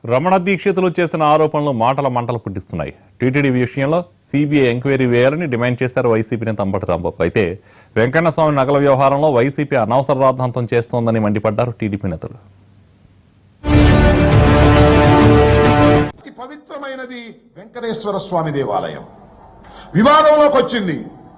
రమణ దీక్షితులు చేసిన ఆరోపణలు మాటల మంటలు పుట్టిస్తున్నాయి టీటీడీ విషయంలో సిబిఐ ఎంక్వైరీ వేయాలని డిమాండ్ చేశారు వైసీపీ నేత అంబటి రాంబాబు అయితే వెంకన్నస్వామి నగల వ్యవహారంలో వైసీపీ అనవసర రాద్ధాంతం చేస్తోందని మండిపడ్డారు టీడీపీ నేతలు అతి పవిత్రమైనది వెంకటేశ్వర స్వామి దేవాలయం వివాదంలోకి వచ్చింది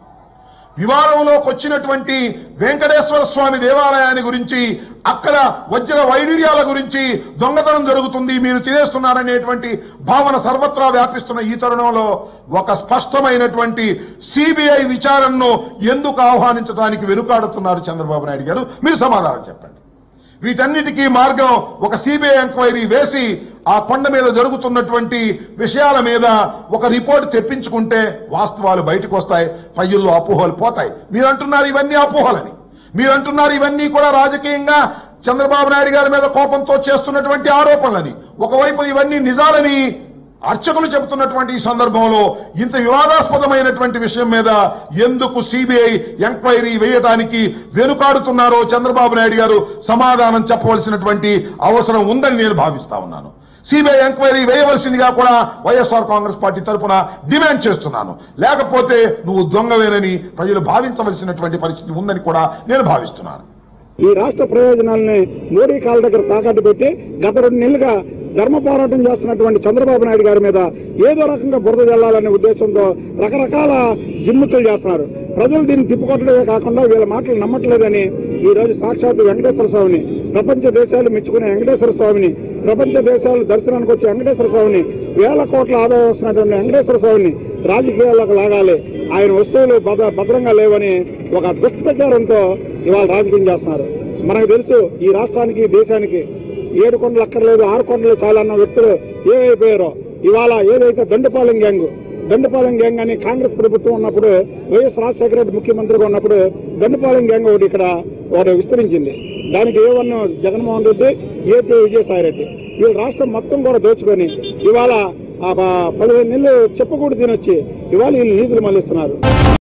వివాదంలోకి వచ్చినటువంటి వెంకటేశ్వర స్వామి దేవాలయాన్ని గురించి అక్కడ వజ్ర వైడూర్యాల గురించి దొంగతనం జరుగుతుంది మీరు తినేస్తున్నారనేటువంటి భావన సర్వత్రా వ్యాపిస్తున్న ఈ తరుణంలో ఒక స్పష్టమైనటువంటి సిబిఐ విచారణను ఎందుకు ఆహ్వానించడానికి వెనుకాడుతున్నారు చంద్రబాబు నాయుడు గారు మీరు సమాధానం చెప్పండి వీటన్నిటికీ మార్గం ఒక సిబిఐ ఎంక్వైరీ వేసి ఆ కొండ మీద జరుగుతున్నటువంటి విషయాల మీద ఒక రిపోర్ట్ తెప్పించుకుంటే వాస్తవాలు బయటకు వస్తాయి ప్రజల్లో అపోహలు పోతాయి మీరు అంటున్నారు ఇవన్నీ అపోహలని మీరు అంటున్నారు ఇవన్నీ కూడా రాజకీయంగా చంద్రబాబు నాయుడు గారి మీద కోపంతో చేస్తున్నటువంటి ఆరోపణలని ఒకవైపు ఇవన్నీ నిజాలని అర్చకులు చెబుతున్నటువంటి ఈ సందర్భంలో ఇంత వివాదాస్పదమైనటువంటి విషయం మీద ఎందుకు సిబిఐ ఎంక్వైరీ వేయడానికి వెనుకాడుతున్నారో చంద్రబాబు నాయుడు గారు సమాధానం చెప్పవలసినటువంటి అవసరం ఉందని నేను భావిస్తా ఉన్నాను సిబిఐ ఎంక్వైరీ వేయవలసిందిగా కూడా వైఎస్ఆర్ కాంగ్రెస్ పార్టీ తరఫున డిమాండ్ చేస్తున్నాను లేకపోతే నువ్వు దొంగవేనని ప్రజలు భావించవలసినటువంటి పరిస్థితి ఉందని కూడా నేను భావిస్తున్నాను ఈ రాష్ట్ర ప్రయోజనాలని మోడీ కాళ్ళ దగ్గర తాకట్టు పెట్టి గత రెండు నెలలుగా ధర్మ పోరాటం చేస్తున్నటువంటి చంద్రబాబు నాయుడు గారి మీద ఏదో రకంగా బురద జల్లాలనే ఉద్దేశంతో రకరకాల జిమ్ముతులు చేస్తున్నారు ప్రజలు దీన్ని తిప్పుకొట్టడమే కాకుండా వీళ్ళ మాటలు నమ్మట్లేదని ఈ రోజు సాక్షాత్ వెంకటేశ్వర స్వామిని ప్రపంచ దేశాలు మెచ్చుకునే వెంకటేశ్వర స్వామిని ప్రపంచ దేశాలు దర్శనానికి వచ్చే వెంకటేశ్వర స్వామిని వేల కోట్ల ఆదాయం వస్తున్నటువంటి వెంకటేశ్వర స్వామిని రాజకీయాల్లోకి లాగాలి ఆయన వస్తువులు భద్ర భద్రంగా లేవని ఒక దుష్ప్రచారంతో ఇవాళ రాజకీయం చేస్తున్నారు మనకు తెలుసు ఈ రాష్ట్రానికి ఈ దేశానికి ఏడు కొండలు అక్కర్లేదు ఆరు కొండలు చాలన్న వ్యక్తులు ఏమైపోయారో ఇవాళ ఏదైతే దండపాలెం గ్యాంగ్ దండపాలెం గ్యాంగ్ అని కాంగ్రెస్ ప్రభుత్వం ఉన్నప్పుడు వైఎస్ రాజశేఖర రెడ్డి ముఖ్యమంత్రిగా ఉన్నప్పుడు దండపాలెం గ్యాంగ్ ఒకటి ఇక్కడ ఒకటి విస్తరించింది దానికి A one Jaganmohan Reddy AP Vijayasai Reddy వీళ్ళు రాష్ట్రం మొత్తం కూడా దోచుకొని ఇవాళ ఆ ప- పదిహేను నెలలు చెప్పకూడదు తినొచ్చి ఇవాళ వీళ్ళు నీతులు మళ్ళిస్తున్నారు